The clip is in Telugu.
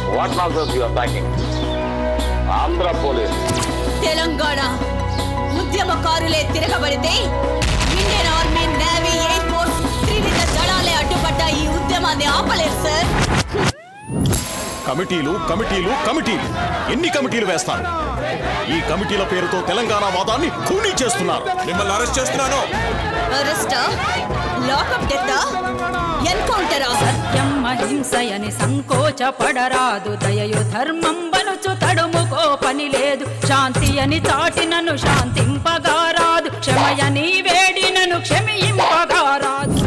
what nonsense you are talking Andhra police Telangana ఉద్యమకారులే తిరగబడితే Indian army navy air force త్రివిధ దళాలే అడ్డుపడ్డ ఈ ఉద్యమాన్ని ఆపలేరు సార్ కమిటీలు కమిటీలు కమిటీలు ఎన్ని కమిటీలు వేస్తారు ఈ కమిటీల పేరుతో తెలంగాణ వాదాన్ని ఖూనీ చేస్తున్నారు మిమ్మల్ని అరెస్ట్ చేస్తున్నాను అరెస్టా లాకప్ డెత్తా ఎన్కౌంటరా సత్యం అహింసయని సంకోచపడరాదు దయయు ధర్మం బనుచు తడుముకో పని లేదు శాంతి అని చాటినను శాంతింపగారాదు క్షమయని వేడినను క్షమింపగారాదు